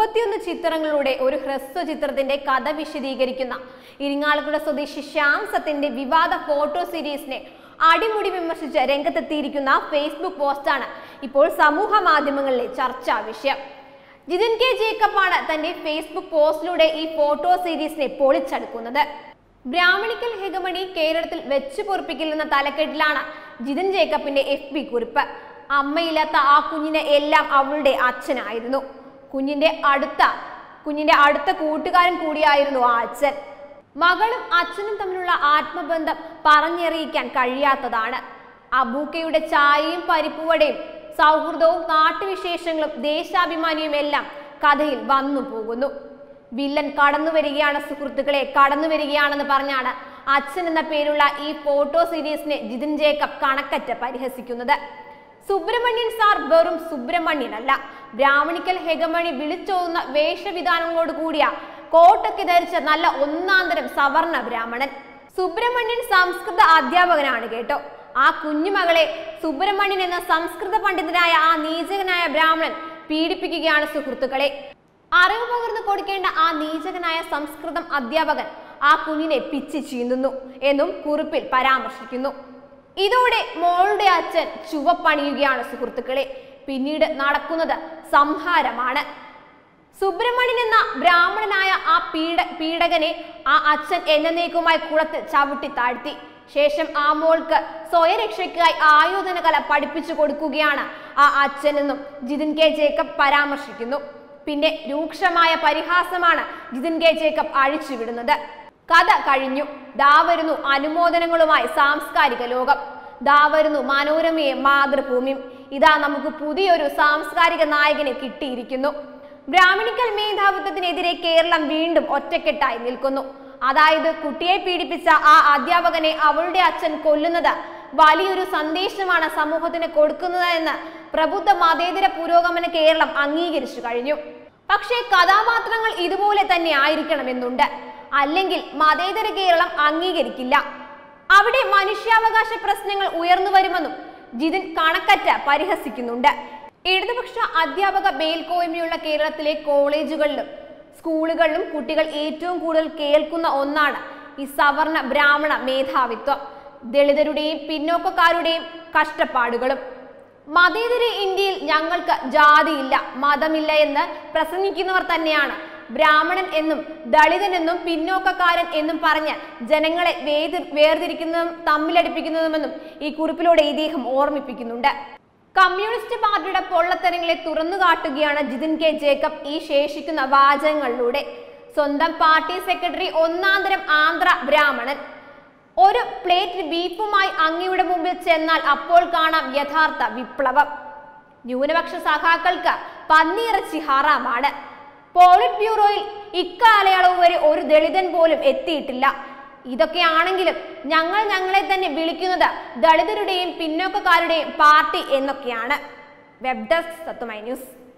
മുപ്പത്തിയൊന്ന് ചിത്രങ്ങളുടെ ഒരു ഹ്രസ്വ ചിത്രത്തിന്റെ കഥ വിശദീകരിക്കുന്ന ഇരിങ്ങാലക്കുട സ്വദേശി ശ്യാം സത്തിന്റെ വിവാദ ഫോട്ടോ സീരീസിനെ അടിമുടി വിമർശിച്ച് രംഗത്തെത്തിയിരിക്കുന്ന ഫേസ്ബുക്ക് പോസ്റ്റാണ് ഇപ്പോൾ സമൂഹ മാധ്യമങ്ങളിലെ ചർച്ചാ വിഷയം ജിതിൻ കെ ജേക്കബാണ് തന്റെ ഫേസ്ബുക്ക് പോസ്റ്റിലൂടെ ഈ ഫോട്ടോ സീരീസിനെ പൊളിച്ചെടുക്കുന്നത് ബ്രാഹ്മണിക്കൽ ഹെഗമണി കേരളത്തിൽ വെച്ചു പൊറപ്പിക്കില്ലെന്ന തലക്കെട്ടിലാണ് ജിതിൻ ജേക്കബിന്റെ എഫ് ബി കുറിപ്പ് അമ്മയില്ലാത്ത ആ കുഞ്ഞിന് എല്ലാം അവളുടെ അച്ഛനായിരുന്നു കുഞ്ഞിന്റെ അടുത്ത കുഞ്ഞിന്റെ അടുത്ത കൂട്ടുകാരൻ കൂടിയായിരുന്നു ആ അച്ഛൻ മകളും അച്ഛനും തമ്മിലുള്ള ആത്മബന്ധം പറഞ്ഞറിയിക്കാൻ കഴിയാത്തതാണ് അബൂക്കയുടെ ചായയും പരിപ്പുവടയും സൗഹൃദവും നാട്ടുവിശേഷങ്ങളും ദേശാഭിമാനിയും എല്ലാം കഥയിൽ വന്നു പോകുന്നു വില്ലൻ കടന്നു വരികയാണ് സുഹൃത്തുക്കളെ കടന്നു വരികയാണെന്ന് പറഞ്ഞാണ് അച്ഛൻ എന്ന പേരുള്ള ഈ ഫോട്ടോ സീരീസിനെ ജിതിൻ ജേക്കബ് കണക്കറ്റ് പരിഹസിക്കുന്നത് സുബ്രഹ്മണ്യൻ സാർ വെറും സുബ്രഹ്മണ്യനല്ല ബ്രാഹ്മണിക്കൽ ഹെഗമണി വിളിച്ചോതുന്ന വേഷവിധാനങ്ങളോട് കൂടിയ കോട്ടൊക്കെ ധരിച്ച നല്ല ഒന്നാന്തരം സവർണ ബ്രാഹ്മണൻ സുബ്രഹ്മണ്യൻ സംസ്കൃത അധ്യാപകനാണ് കേട്ടോ ആ കുഞ്ഞുമകളെ സുബ്രഹ്മണ്യൻ എന്ന സംസ്കൃത പണ്ഡിതനായ ആ നീചകനായ ബ്രാഹ്മണൻ പീഡിപ്പിക്കുകയാണ് സുഹൃത്തുക്കളെ അറിവ് പകർന്നു കൊടുക്കേണ്ട ആ നീചകനായ സംസ്കൃതം അധ്യാപകൻ ആ കുഞ്ഞിനെ പിച്ചി ചീന്തുന്നു എന്നും കുറിപ്പിൽ പരാമർശിക്കുന്നു ഇതോടെ മോളുടെ അച്ഛൻ ചുവപ്പണിയുകയാണ് സുഹൃത്തുക്കളെ പിന്നീട് നടക്കുന്നത് സംഹാരമാണ് സുബ്രഹ്മണ്യൻ എന്ന ബ്രാഹ്മണനായ ആ പീഡ പീഡകനെ ആ അച്ഛൻ എന്നേക്കുമായി കുളത്ത് ചവിട്ടി താഴ്ത്തി ശേഷം ആ മോൾക്ക് സ്വയരക്ഷയ്ക്കായി ആയോധന കല പഠിപ്പിച്ചു കൊടുക്കുകയാണ് ആ അച്ഛനെന്നും ജിതിൻ കെ ജേക്കബ് പരാമർശിക്കുന്നു പിന്നെ രൂക്ഷമായ പരിഹാസമാണ് ജിതിൻ കെ ജേക്കബ് അഴിച്ചുവിടുന്നത് കഥ കഴിഞ്ഞു ദാ വരുന്നു അനുമോദനങ്ങളുമായി സാംസ്കാരിക ലോകം ദാ വരുന്നു മനോരമയും മാതൃഭൂമിയും ഇതാ നമുക്ക് പുതിയൊരു സാംസ്കാരിക നായകനെ കിട്ടിയിരിക്കുന്നു ബ്രാഹ്മണിക്കൽ മേധാവിത്വത്തിനെതിരെ കേരളം വീണ്ടും ഒറ്റക്കെട്ടായി നിൽക്കുന്നു അതായത് കുട്ടിയെ പീഡിപ്പിച്ച ആ അധ്യാപകനെ അവളുടെ അച്ഛൻ കൊല്ലുന്നത് വലിയൊരു സന്ദേശമാണ് സമൂഹത്തിന് കൊടുക്കുന്നത് എന്ന് പ്രബുദ്ധ മതേതര പുരോഗമന കേരളം അംഗീകരിച്ചു കഴിഞ്ഞു പക്ഷേ കഥാപാത്രങ്ങൾ ഇതുപോലെ തന്നെ ആയിരിക്കണമെന്നുണ്ട് അല്ലെങ്കിൽ മതേതര കേരളം അംഗീകരിക്കില്ല അവിടെ മനുഷ്യാവകാശ പ്രശ്നങ്ങൾ ഉയർന്നു വരുമെന്നും ജിതിൻ കണക്കറ്റ പരിഹസിക്കുന്നുണ്ട് ഇടതുപക്ഷ അധ്യാപക മേൽക്കോയ്മയുള്ള കേരളത്തിലെ കോളേജുകളിലും സ്കൂളുകളിലും കുട്ടികൾ ഏറ്റവും കൂടുതൽ കേൾക്കുന്ന ഒന്നാണ് ഈ സവർണ ബ്രാഹ്മണ മേധാവിത്വം ദളിതരുടെയും പിന്നോക്കക്കാരുടെയും കഷ്ടപ്പാടുകളും മതേതര ഇന്ത്യയിൽ ഞങ്ങൾക്ക് ജാതിയില്ല മതമില്ല എന്ന് പ്രസംഗിക്കുന്നവർ തന്നെയാണ് ബ്രാഹ്മണൻ എന്നും ദളിതനെന്നും പിന്നോക്കക്കാരൻ എന്നും പറഞ്ഞ് ജനങ്ങളെ വേദി വേർതിരിക്കുന്നതും തമ്മിലടിപ്പിക്കുന്നതുമെന്നും ഈ കുറിപ്പിലൂടെ ഇദ്ദേഹം ഓർമ്മിപ്പിക്കുന്നുണ്ട് കമ്മ്യൂണിസ്റ്റ് പാർട്ടിയുടെ പൊള്ളത്തരങ്ങളെ തുറന്നു കാട്ടുകയാണ് ജിതിൻ കെ ജേക്കബ് ഈ ശേഷിക്കുന്ന വാചകങ്ങളിലൂടെ സ്വന്തം പാർട്ടി സെക്രട്ടറി ഒന്നാന്തരം ആന്ധ്ര ബ്രാഹ്മണൻ ഒരു പ്ലേറ്റ് ബീഫുമായി അങ്ങയുടെ മുമ്പിൽ ചെന്നാൽ അപ്പോൾ കാണാം യഥാർത്ഥ വിപ്ലവം ന്യൂനപക്ഷ സഖാക്കൾക്ക് പന്നിയിറച്ചി ഹറാമാണ് പോളിറ്റ് ബ്യൂറോയിൽ ഇക്കാലയളവ് വരെ ഒരു ദളിതൻ പോലും എത്തിയിട്ടില്ല ഇതൊക്കെയാണെങ്കിലും ഞങ്ങൾ ഞങ്ങളെ തന്നെ വിളിക്കുന്നത് ദളിതരുടെയും പിന്നോക്കക്കാരുടെയും പാർട്ടി എന്നൊക്കെയാണ് വെബ് ഡെസ്ക് സത്തുമൈ ന്യൂസ്